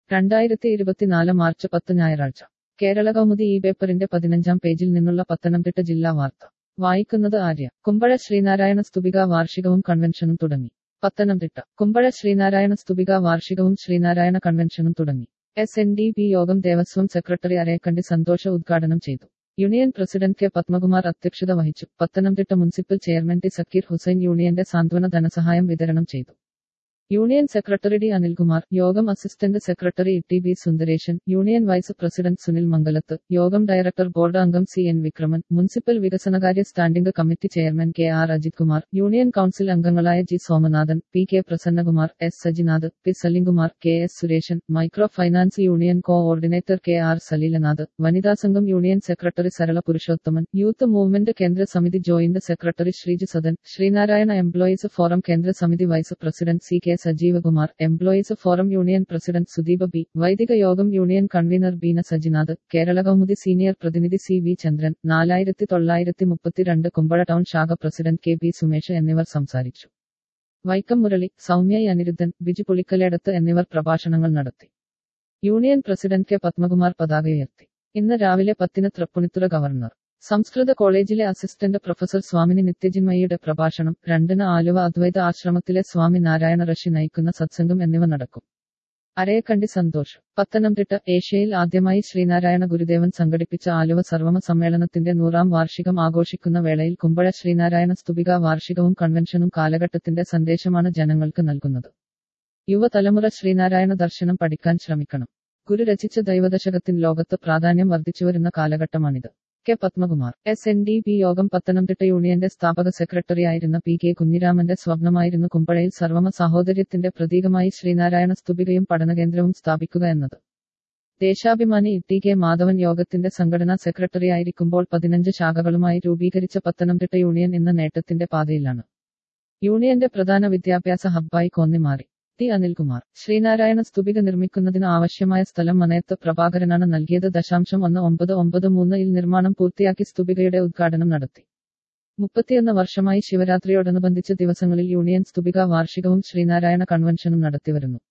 രണ്ടായിരത്തി ഇരുപത്തിനാല് മാർച്ച് പത്ത് ഞായറാഴ്ച കേരള കൗമുദി ഈ പേപ്പറിന്റെ പതിനഞ്ചാം പേജിൽ നിന്നുള്ള പത്തനംതിട്ട ജില്ലാ വാർത്ത വായിക്കുന്നത് ആര്യ കുമ്പഴ ശ്രീനാരായണ സ്തുപിക വാർഷികവും കൺവെൻഷനും തുടങ്ങി പത്തനംതിട്ട കുമ്പഴ ശ്രീനാരായണ സ്തുപിക വാർഷികവും ശ്രീനാരായണ കൺവെൻഷനും തുടങ്ങി എസ് എൻ ഡി പി യോഗം ദേവസ്വം സെക്രട്ടറി അരയക്കണ്ടി സന്തോഷ ഉദ്ഘാടനം ചെയ്തു യൂണിയൻ പ്രസിഡന്റ് കെ പത്മകുമാർ അധ്യക്ഷത വഹിച്ചു Pathanamthitta municipal chairman T Sakir Hussain യൂണിയന്റെ സാന്ത്വന ധനസഹായം വിതരണം ചെയ്തു യൂണിയൻ സെക്രട്ടറി ഡി അനിൽകുമാർ യോഗം assistant secretary T B Sundaresan union vice president Sunil Mangalath യോഗം ഡയറക്ടർ ബോർഡ് അംഗം സി എൻ വിക്രമൻ മുനിസിപ്പൽ വികസനകാര്യ standing committee chairman K R Ajith Kumar union council അംഗങ്ങളായ G Somanathan P K Prasannakumar S Sajinath P Salimkumar K S Sureshan micro finance union coordinator K R Saleelanath വനിതാ സംഘം union secretary Sarala Purushothaman youth movement കേന്ദ്ര സമിതി joint secretary Sreeju Sadan Sreenarayana employees forum കേന്ദ്ര സമിതി vice president C K Sajeevkumar employees forum union president Sudeepa B വൈദിക യോഗം union convener Beena Sajinath Kerala Kaumudi senior പ്രതിനിധി C V Chandran നാലായിരത്തി തൊള്ളായിരത്തി മുപ്പത്തിരണ്ട് കുമ്പഴ ടൗൺ ശാഖ പ്രസിഡന്റ് കെ പി സുമേഷ് എന്നിവർ സംസാരിച്ചു വൈക്കം മുരളി സൗമ്യ അനിരുദ്ധൻ ബിജു പുളിക്കലേടത്ത് എന്നിവർ പ്രഭാഷണങ്ങൾ നടത്തി യൂണിയൻ പ്രസിഡന്റ് കെ പത്മകുമാർ പതാക ഉയർത്തി ഇന്ന് രാവിലെ പത്തിന് തൃപ്പുണിത്തുറ ഗവർണർ സംസ്കൃത കോളേജിലെ അസിസ്റ്റന്റ് പ്രൊഫസർ സ്വാമിനി നിത്യജിന്മയിയുടെ പ്രഭാഷണം രണ്ടിന് ആലുവ അദ്വൈത ആശ്രമത്തിലെ സ്വാമി നാരായണ ഋഷി നയിക്കുന്ന സത്സംഗം എന്നിവ നടക്കും അരയക്കണ്ടി സന്തോഷ് പത്തനംതിട്ട ഏഷ്യയിൽ ആദ്യമായി ശ്രീനാരായണ ഗുരുദേവൻ സംഘടിപ്പിച്ച ആലുവ സർവമ സമ്മേളനത്തിന്റെ നൂറാം വാർഷികം ആഘോഷിക്കുന്ന വേളയിൽ കുമ്പഴ ശ്രീനാരായണ സ്തുപിക വാർഷികവും കൺവെൻഷനും കാലഘട്ടത്തിന്റെ സന്ദേശമാണ് ജനങ്ങൾക്ക് നൽകുന്നത് യുവതലമുറ ശ്രീനാരായണ ദർശനം പഠിക്കാൻ ശ്രമിക്കണം ഗുരു രചിച്ച ദൈവദശകത്തിൻ ലോകത്ത് പ്രാധാന്യം വർദ്ധിച്ചുവരുന്ന കാലഘട്ടമാണിത് K Padmakumar S N D P യോഗം പത്തനംതിട്ട യൂണിയന്റെ സ്ഥാപക സെക്രട്ടറിയായിരുന്ന പി കെ കുഞ്ഞിരാമന്റെ സ്വപ്നമായിരുന്നു കുമ്പഴയിൽ സർവമ സാഹോദര്യത്തിന്റെ പ്രതീകമായി ശ്രീനാരായണ സ്തുപികയും പഠനകേന്ദ്രവും സ്ഥാപിക്കുക എന്നത് ദേശാഭിമാനി ടി കെ മാധവൻ യോഗത്തിന്റെ സംഘടനാ സെക്രട്ടറിയായിരിക്കുമ്പോൾ പതിനഞ്ച് ശാഖകളുമായി രൂപീകരിച്ച പത്തനംതിട്ട യൂണിയൻ ഇന്ന് നേട്ടത്തിന്റെ പാതയിലാണ് യൂണിയന്റെ പ്രധാന വിദ്യാഭ്യാസ ഹബ്ബായി കോന്നി മാറി ടി അനിൽകുമാർ ശ്രീനാരായണ സ്തുപിക നിർമ്മിക്കുന്നതിന് ആവശ്യമായ സ്ഥലം മനയത്ത് പ്രഭാകരനാണ് നൽകിയത് ദശാംശം ഒന്ന് ഒമ്പത് ഒമ്പത് മൂന്ന് ഇൽ നിർമ്മാണം പൂർത്തിയാക്കി സ്തുപികയുടെ ഉദ്ഘാടനം നടത്തി മുപ്പത്തിയൊന്ന് വർഷമായി ശിവരാത്രിയോടനുബന്ധിച്ച ദിവസങ്ങളിൽ യൂണിയൻ സ്തുപിക വാർഷികവും ശ്രീനാരായണ കൺവെൻഷനും നടത്തിവരുന്നു